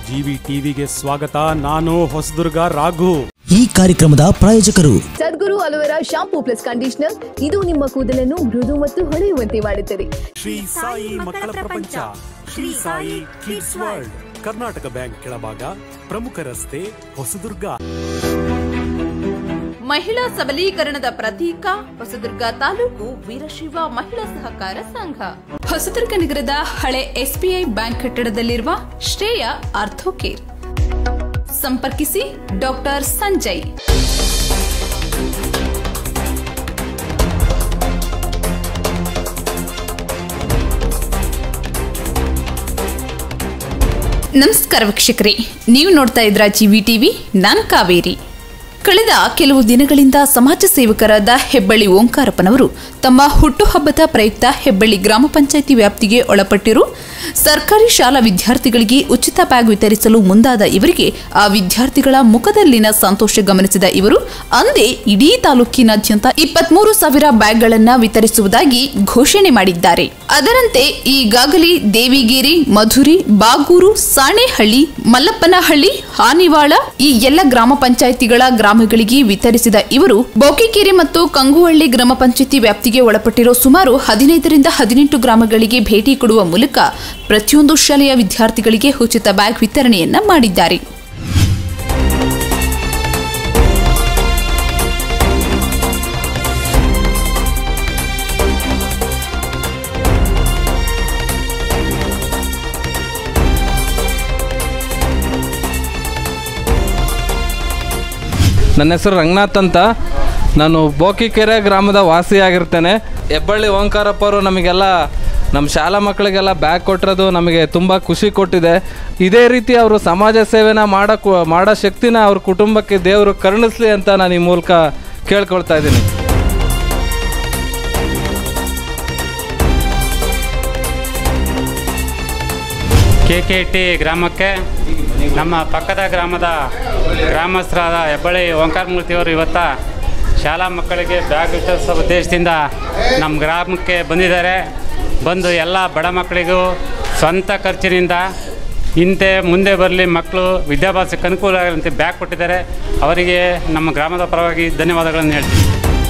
GV ಟಿವಿಗೆ ಸ್ವಾಗತ ನಾನು ಹೊಸದುರ್ಗ ರಾಘು ಈ ಕಾರ್ಯಕ್ರಮದ ಪ್ರಾಯೋಜಕರು Sadguru aloe vera shampoo plus conditioner ಇದು ನಿಮ್ಮ ಕೂದಲನ್ನು ಮೃದು ಮತ್ತು ಹೊಳೆಯುವಂತೆ ಮಾಡುತ್ತದೆ ಶ್ರೀ ಸಾಯಿ ಮಕ್ಕಳ ಪ್ರಪಂಚ Shri Sai kids world Karnataka bank ಕೆಳಭಾಗ ಪ್ರಮುಖ ರಸ್ತೆ ಹೊಸದುರ್ಗ ಮಹಿಳಾ ಸಬಲೀಕರಣದ ಪ್ರತೀಕ ಹೊಸದುರ್ಗ ತಾಲೂಕು ವೀರಶೈವ ಮಹಿಳಾ ಸಹಕಾರ ಸಂಘ ಹೊಸದುರ್ಗ ನಗರದ ಹಳೆ ಎಸ್ಬಿಐ ಬ್ಯಾಂಕ್ ಕಟ್ಟಡದಲ್ಲಿರುವ ಶ್ರೇಯ ಆರ್ಥೋಕೇರ್ ಸಂಪರ್ಕಿಸಿ ಡಾಕ್ಟರ್ ಸಂಜಯ್ ನಮಸ್ಕಾರ ವೀಕ್ಷಕರೇ ನೀವು ನೋಡ್ತಾ ಇದ್ರ ಜಿವಿ ಟಿವಿ ನಾನ್ ಕಾವೇರಿ ಕಳೆದ ಕೆಲವು ದಿನಗಳಿಂದ ಸಮಾಜ ಸೇವಕರಾದ ಹೆಬ್ಬಳ್ಳಿ ಓಂಕಾರಪ್ಪನವರು ತಮ್ಮ ಹುಟ್ಟುಹಬ್ಬದ ಪ್ರಯುಕ್ತ ಹೆಬ್ಬಳ್ಳಿ ಗ್ರಾಮ ಪಂಚಾಯಿತಿ ವ್ಯಾಪ್ತಿಗೆ ಒಳಪಟ್ಟಿರುವ ಸರ್ಕಾರಿ ಶಾಲಾ ವಿದ್ಯಾರ್ಥಿಗಳಿಗೆ ಉಚಿತ ಬ್ಯಾಗ್ ವಿತರಿಸಲು ಮುಂದಾದ ಇವರಿಗೆ ಆ ವಿದ್ಯಾರ್ಥಿಗಳ ಮುಖದಲ್ಲಿನ ಸಂತೋಷ ಗಮನಿಸಿದ ಇವರು ಅಂದೇ ಇಡೀ ತಾಲೂಕಿನಾದ್ಯಂತ ಇಪ್ಪತ್ಮೂರು ಸಾವಿರ ಬ್ಯಾಗ್ಗಳನ್ನು ವಿತರಿಸುವುದಾಗಿ ಘೋಷಣೆ ಮಾಡಿದ್ದಾರೆ ಅದರಂತೆ ಈಗಾಗಲೇ ದೇವಿಗೇರಿ ಮಧುರಿ ಬಾಗೂರು ಸಾಣೇಹಳ್ಳಿ ಮಲ್ಲಪ್ಪನಹಳ್ಳಿ ಹಾನಿವಾಳ ಈ ಎಲ್ಲ ಗ್ರಾಮ ಪಂಚಾಯಿತಿಗಳ ಗ್ರಾಮಗಳಿಗೆ ವಿತರಿಸಿದ ಇವರು ಬೋಕಿಕೆರೆ ಮತ್ತು ಕಂಗುವಳ್ಳಿ ಗ್ರಾಮ ಪಂಚಾಯಿತಿ ವ್ಯಾಪ್ತಿಗೆ ಒಳಪಟ್ಟಿರೋ ಸುಮಾರು ಹದಿನೈದರಿಂದ ಹದಿನೆಂಟು ಗ್ರಾಮಗಳಿಗೆ ಭೇಟಿ ಕೊಡುವ ಮೂಲಕ ಪ್ರತಿಯೊಂದು ಶಾಲೆಯ ವಿದ್ಯಾರ್ಥಿಗಳಿಗೆ ಉಚಿತ ಬ್ಯಾಗ್ ವಿತರಣೆಯನ್ನ ಮಾಡಿದ್ದಾರೆ ನನ್ನ ಹೆಸರು ರಂಗನಾಥ್ ಅಂತ ನಾನು ಬೋಕಿಕೆರೆ ಗ್ರಾಮದ ವಾಸಿಯಾಗಿರ್ತೇನೆ ಹೆಬ್ಬಳ್ಳಿ ಓಂಕಾರಪ್ಪ ಅವರು ನಮಗೆಲ್ಲ ನಮ್ಮ ಶಾಲಾ ಮಕ್ಕಳಿಗೆಲ್ಲ ಬ್ಯಾಗ್ ಕೊಟ್ಟಿರೋದು ನಮಗೆ ತುಂಬ ಖುಷಿ ಕೊಟ್ಟಿದೆ ಇದೇ ರೀತಿ ಅವರು ಸಮಾಜ ಸೇವೆನ ಮಾಡೋಕ್ಕೂ ಮಾಡೋ ಶಕ್ತಿನ ಅವ್ರ ಕುಟುಂಬಕ್ಕೆ ದೇವರು ಕರುಣಿಸ್ಲಿ ಅಂತ ನಾನು ಈ ಮೂಲಕ ಕೇಳ್ಕೊಳ್ತಾ ಇದ್ದೀನಿ ಕೆ ಕೆ ಟಿ ಗ್ರಾಮಕ್ಕೆ ನಮ್ಮ ಪಕ್ಕದ ಗ್ರಾಮದ ಗ್ರಾಮಸ್ಥರಾದ ಹೆಬ್ಬಳ್ಳಿ ಓಂಕಾರಮೂರ್ತಿಯವರು ಇವತ್ತ ಶಾಲಾ ಮಕ್ಕಳಿಗೆ ಬ್ಯಾಗ್ ವಿತರಿಸೋ ಉದ್ದೇಶದಿಂದ ನಮ್ಮ ಗ್ರಾಮಕ್ಕೆ ಬಂದಿದ್ದಾರೆ ಬಂದು ಎಲ್ಲ ಬಡ ಮಕ್ಕಳಿಗೂ ಸ್ವಂತ ಖರ್ಚಿನಿಂದ ಇಂತೆ ಮುಂದೆ ಬರಲಿ ಮಕ್ಕಳು ವಿದ್ಯಾಭ್ಯಾಸಕ್ಕೆ ಅನುಕೂಲ ಆಗುವಂತೆ ಬ್ಯಾಗ್ ಕೊಟ್ಟಿದ್ದಾರೆ ಅವರಿಗೆ ನಮ್ಮ ಗ್ರಾಮದ ಪರವಾಗಿ ಧನ್ಯವಾದಗಳನ್ನು ಹೇಳ್ತೀನಿ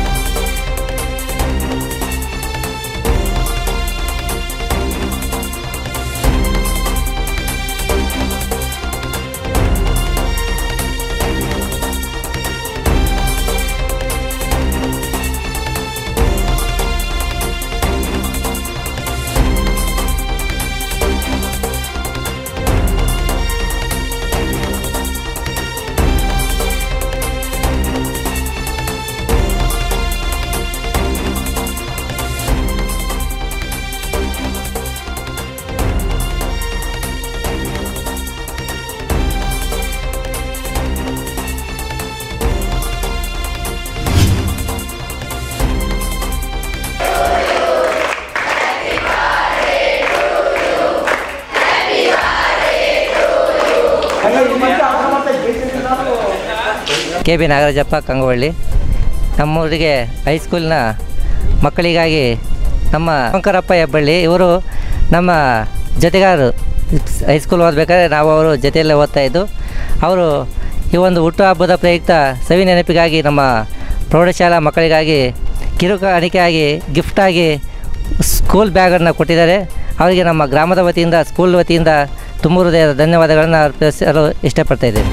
ಕೆ ಬಿ ನಾಗರಾಜಪ್ಪ ಕಂಗವಳ್ಳಿ ನಮ್ಮೂರಿಗೆ ಹೈಸ್ಕೂಲ್ನ ಮಕ್ಕಳಿಗಾಗಿ ನಮ್ಮ ಶಂಕರಪ್ಪ ಹೆಬ್ಬಳ್ಳಿ ಇವರು ನಮ್ಮ ಜೊತೆಗಾರರು ಹೈಸ್ಕೂಲ್ ಓದಬೇಕಾದ್ರೆ ನಾವು ಅವರು ಜೊತೆಯಲ್ಲೇ ಓದ್ತಾ ಇದ್ದು ಅವರು ಈ ಒಂದು ಹುಟ್ಟುಹಬ್ಬದ ಪ್ರಯುಕ್ತ ಸವಿ ನೆನಪಿಗಾಗಿ ನಮ್ಮ ಪ್ರೌಢಶಾಲಾ ಮಕ್ಕಳಿಗಾಗಿ ಕಿರು ಕಾಣಿಕೆಯಾಗಿ ಗಿಫ್ಟಾಗಿ ಸ್ಕೂಲ್ ಬ್ಯಾಗನ್ನು ಕೊಟ್ಟಿದ್ದಾರೆ ಅವರಿಗೆ ನಮ್ಮ ಗ್ರಾಮದ ವತಿಯಿಂದ ಸ್ಕೂಲ್ ವತಿಯಿಂದ ತುಂಬ ಹೃದಯದ ಧನ್ಯವಾದಗಳನ್ನು ಅರ್ಪಿಸಲು ಇಷ್ಟಪಡ್ತಾ ಇದ್ದೇನೆ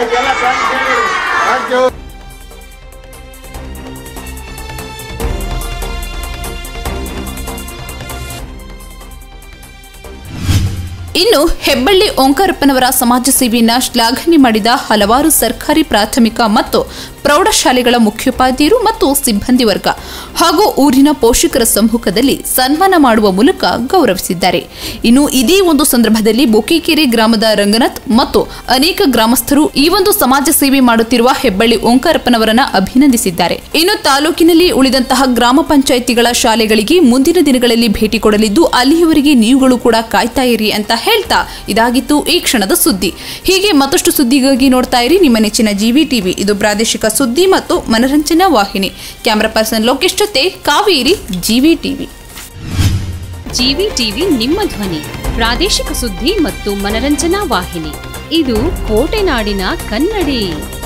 ಇನ್ನು ಹೆಬ್ಬಳ್ಳಿ ಓಂಕಾರಪ್ಪನವರ ಸಮಾಜ ಸೇವೆಯನ್ನ ಶ್ಲಾಘನೆ ಮಾಡಿದ ಹಲವಾರು ಸರ್ಕಾರಿ ಪ್ರಾಥಮಿಕ ಮತ್ತು ಪ್ರೌಢಶಾಲೆಗಳ ಮುಖ್ಯೋಪಾಧ್ಯಾಯರು ಮತ್ತು ಸಿಬ್ಬಂದಿ ವರ್ಗ ಹಾಗೂ ಊರಿನ ಪೋಷಕರ ಸಮ್ಮುಖದಲ್ಲಿ ಸನ್ಮಾನ ಮಾಡುವ ಮೂಲಕ ಗೌರವಿಸಿದ್ದಾರೆ ಇನ್ನು ಇದೇ ಒಂದು ಸಂದರ್ಭದಲ್ಲಿ ಬೊಕಿಕೆರೆ ಗ್ರಾಮದ ರಂಗನಾಥ್ ಮತ್ತು ಅನೇಕ ಗ್ರಾಮಸ್ಥರು ಈ ಒಂದು ಸಮಾಜ ಸೇವೆ ಮಾಡುತ್ತಿರುವ ಹೆಬ್ಬಳ್ಳಿ ಓಂಕಾರಪ್ಪನವರನ್ನ ಅಭಿನಂದಿಸಿದ್ದಾರೆ ಇನ್ನು ತಾಲೂಕಿನಲ್ಲಿ ಉಳಿದಂತಹ ಗ್ರಾಮ ಪಂಚಾಯಿತಿಗಳ ಶಾಲೆಗಳಿಗೆ ಮುಂದಿನ ದಿನಗಳಲ್ಲಿ ಭೇಟಿ ಕೊಡಲಿದ್ದು ಅಲ್ಲಿಯವರೆಗೆ ನೀವುಗಳು ಕೂಡ ಕಾಯ್ತಾ ಇರಿ ಅಂತ ಹೇಳ್ತಾ ಇದಾಗಿತ್ತು ಈ ಕ್ಷಣದ ಸುದ್ದಿ ಹೀಗೆ ಮತ್ತಷ್ಟು ಸುದ್ದಿಗಾಗಿ ನೋಡ್ತಾ ಇರಿ ನಿಮ್ಮ ನೆಚ್ಚಿನ ಜಿವಿ ಟಿವಿ ಇದು ಪ್ರಾದೇಶಿಕ ಸುದ್ದಿ ಮತ್ತು ಮನರಂಜನಾ ವಾಹಿನಿ ಕ್ಯಾಮರಾ ಪರ್ಸನ್ ಲೋಕೇಶ್ ಜೊತೆ Kaveri GV TV GV TV ನಿಮ್ಮ ಧ್ವನಿ ಪ್ರಾದೇಶಿಕ ಸುದ್ದಿ ಮತ್ತು ಮನರಂಜನಾ ವಾಹಿನಿ ಇದು ಕೋಟೆನಾಡಿನ ಕನ್ನಡಿ